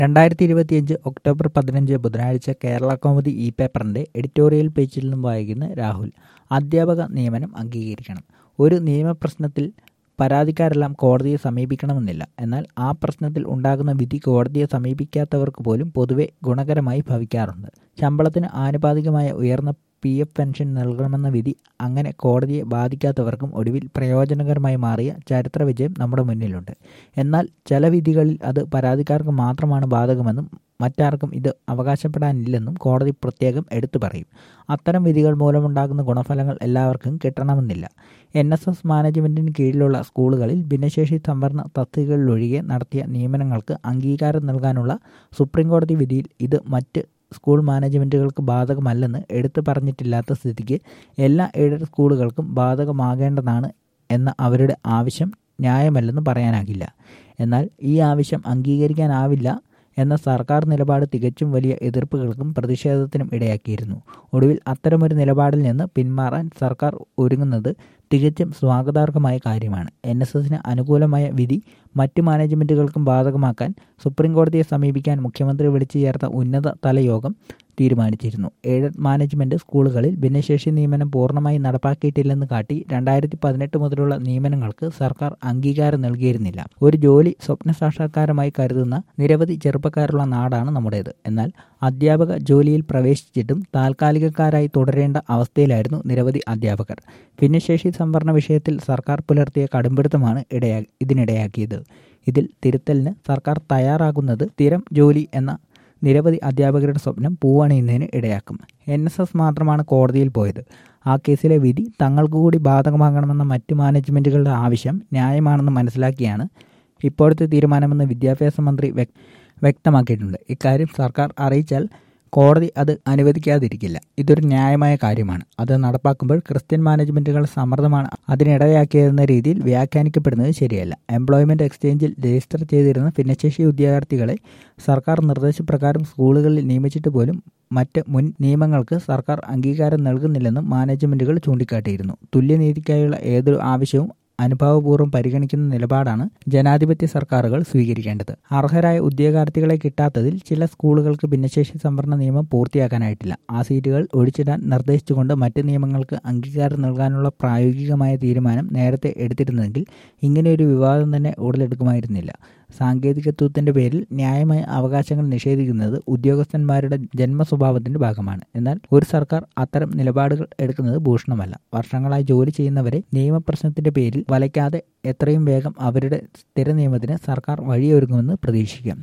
രണ്ടായിരത്തി ഇരുപത്തിയഞ്ച് ഒക്ടോബർ പതിനഞ്ച് ബുധനാഴ്ച കേരള കൗമുദി ഇ പേപ്പറിന്റെ എഡിറ്റോറിയൽ പേജിൽ നിന്നും വായിക്കുന്ന രാഹുൽ അധ്യാപക നിയമനം അംഗീകരിക്കണം ഒരു നിയമപ്രശ്നത്തിൽ പരാതിക്കാരെല്ലാം കോടതിയെ സമീപിക്കണമെന്നില്ല എന്നാൽ ആ പ്രശ്നത്തിൽ ഉണ്ടാകുന്ന വിധി കോടതിയെ സമീപിക്കാത്തവർക്ക് പോലും പൊതുവെ ഗുണകരമായി ഭവിക്കാറുണ്ട് ശമ്പളത്തിന് ആനുപാതികമായ ഉയർന്ന പി എഫ് പെൻഷൻ നൽകണമെന്ന വിധി അങ്ങനെ കോടതിയെ ബാധിക്കാത്തവർക്കും ഒടുവിൽ പ്രയോജനകരമായി മാറിയ ചരിത്ര വിജയം നമ്മുടെ മുന്നിലുണ്ട് എന്നാൽ ചില വിധികളിൽ അത് പരാതിക്കാർക്ക് മാത്രമാണ് ബാധകമെന്നും മറ്റാർക്കും ഇത് അവകാശപ്പെടാനില്ലെന്നും കോടതി പ്രത്യേകം എടുത്തു പറയും അത്തരം വിധികൾ മൂലമുണ്ടാകുന്ന ഗുണഫലങ്ങൾ എല്ലാവർക്കും കിട്ടണമെന്നില്ല എൻ എസ് എസ് മാനേജ്മെൻറ്റിന് കീഴിലുള്ള സ്കൂളുകളിൽ ഭിന്നശേഷി സംവരണ തസ്തികകളിലൊഴികെ നടത്തിയ നിയമനങ്ങൾക്ക് അംഗീകാരം നൽകാനുള്ള സുപ്രീംകോടതി വിധിയിൽ ഇത് മറ്റ് സ്കൂൾ മാനേജ്മെൻറ്റുകൾക്ക് ബാധകമല്ലെന്ന് എടുത്തു പറഞ്ഞിട്ടില്ലാത്ത സ്ഥിതിക്ക് എല്ലാ എയ്ഡഡ് സ്കൂളുകൾക്കും ബാധകമാകേണ്ടതാണ് എന്ന അവരുടെ ആവശ്യം ന്യായമല്ലെന്ന് പറയാനാകില്ല എന്നാൽ ഈ ആവശ്യം അംഗീകരിക്കാനാവില്ല എന്ന സർക്കാർ നിലപാട് തികച്ചും വലിയ എതിർപ്പുകൾക്കും പ്രതിഷേധത്തിനും ഇടയാക്കിയിരുന്നു ഒടുവിൽ അത്തരമൊരു നിലപാടിൽ നിന്ന് പിന്മാറാൻ സർക്കാർ ഒരുങ്ങുന്നത് തികച്ചും സ്വാഗതാർഹമായ കാര്യമാണ് എൻ എസ് എസിന് അനുകൂലമായ വിധി മറ്റ് മാനേജ്മെൻറ്റുകൾക്കും ബാധകമാക്കാൻ സുപ്രീം കോടതിയെ സമീപിക്കാൻ മുഖ്യമന്ത്രി വിളിച്ചു ചേർത്ത ഉന്നത തലയോഗം തീരുമാനിച്ചിരുന്നു എയ്ഡഡ് മാനേജ്മെൻറ്റ് സ്കൂളുകളിൽ ഭിന്നശേഷി നിയമനം പൂർണ്ണമായി നടപ്പാക്കിയിട്ടില്ലെന്ന് കാട്ടി രണ്ടായിരത്തി പതിനെട്ട് മുതലുള്ള നിയമനങ്ങൾക്ക് സർക്കാർ അംഗീകാരം നൽകിയിരുന്നില്ല ഒരു ജോലി സ്വപ്ന സാക്ഷാത്കാരമായി കരുതുന്ന നിരവധി ചെറുപ്പക്കാരുള്ള നാടാണ് നമ്മുടേത് എന്നാൽ അധ്യാപക ജോലിയിൽ പ്രവേശിച്ചിട്ടും താൽക്കാലികക്കാരായി തുടരേണ്ട അവസ്ഥയിലായിരുന്നു നിരവധി അധ്യാപകർ ഭിന്നശേഷി സംവരണ വിഷയത്തിൽ സർക്കാർ പുലർത്തിയ കടുംപിടുത്തമാണ് ഇടയാ ഇതിനിടയാക്കിയത് ഇതിൽ തിരുത്തലിന് സർക്കാർ തയ്യാറാകുന്നത് സ്ഥിരം ജോലി എന്ന നിരവധി അധ്യാപകരുടെ സ്വപ്നം പൂവണിയുന്നതിന് ഇടയാക്കും എൻ എസ് എസ് മാത്രമാണ് കോടതിയിൽ പോയത് ആ കേസിലെ വിധി തങ്ങൾക്ക് കൂടി ബാധകമാകണമെന്ന മറ്റ് മാനേജ്മെൻറ്റുകളുടെ ആവശ്യം ന്യായമാണെന്ന് മനസ്സിലാക്കിയാണ് ഇപ്പോഴത്തെ തീരുമാനമെന്ന് വിദ്യാഭ്യാസ മന്ത്രി വ്യക്തമാക്കിയിട്ടുണ്ട് ഇക്കാര്യം സർക്കാർ അറിയിച്ചാൽ കോടതി അത് അനുവദിക്കാതിരിക്കില്ല ഇതൊരു ന്യായമായ കാര്യമാണ് അത് നടപ്പാക്കുമ്പോൾ ക്രിസ്ത്യൻ മാനേജ്മെൻറ്റുകൾ സമ്മർദ്ദമാണ് അതിനിടയാക്കിയതെന്ന രീതിയിൽ വ്യാഖ്യാനിക്കപ്പെടുന്നത് ശരിയല്ല എംപ്ലോയ്മെൻറ്റ് എക്സ്ചേഞ്ചിൽ രജിസ്റ്റർ ചെയ്തിരുന്ന ഭിന്നശേഷി ഉദ്യോഗാർത്ഥികളെ സർക്കാർ നിർദ്ദേശപ്രകാരം സ്കൂളുകളിൽ നിയമിച്ചിട്ട് പോലും മറ്റ് മുൻ നിയമങ്ങൾക്ക് സർക്കാർ അംഗീകാരം നൽകുന്നില്ലെന്നും മാനേജ്മെൻറ്റുകൾ ചൂണ്ടിക്കാട്ടിയിരുന്നു തുല്യനീതിക്കായുള്ള ഏതൊരു ആവശ്യവും അനുഭാവപൂർവ്വം പരിഗണിക്കുന്ന നിലപാടാണ് ജനാധിപത്യ സർക്കാരുകൾ സ്വീകരിക്കേണ്ടത് അർഹരായ ഉദ്യോഗാർത്ഥികളെ കിട്ടാത്തതിൽ ചില സ്കൂളുകൾക്ക് ഭിന്നശേഷി സംവരണ നിയമം പൂർത്തിയാക്കാനായിട്ടില്ല ആ സീറ്റുകൾ ഒഴിച്ചിടാൻ നിർദ്ദേശിച്ചുകൊണ്ട് മറ്റ് നിയമങ്ങൾക്ക് അംഗീകാരം നൽകാനുള്ള പ്രായോഗികമായ തീരുമാനം നേരത്തെ എടുത്തിരുന്നെങ്കിൽ ഇങ്ങനെയൊരു വിവാദം തന്നെ ഉടലെടുക്കുമായിരുന്നില്ല സാങ്കേതികത്വത്തിന്റെ പേരിൽ ന്യായമായ അവകാശങ്ങൾ നിഷേധിക്കുന്നത് ഉദ്യോഗസ്ഥന്മാരുടെ ജന്മ സ്വഭാവത്തിന്റെ ഭാഗമാണ് എന്നാൽ ഒരു സർക്കാർ അത്തരം നിലപാടുകൾ എടുക്കുന്നത് ഭൂഷണമല്ല വർഷങ്ങളായി ജോലി ചെയ്യുന്നവരെ നിയമപ്രശ്നത്തിന്റെ പേരിൽ വലയ്ക്കാതെ എത്രയും വേഗം അവരുടെ സ്ഥിര നിയമത്തിന് സർക്കാർ വഴിയൊരുങ്ങുമെന്ന് പ്രതീക്ഷിക്കാം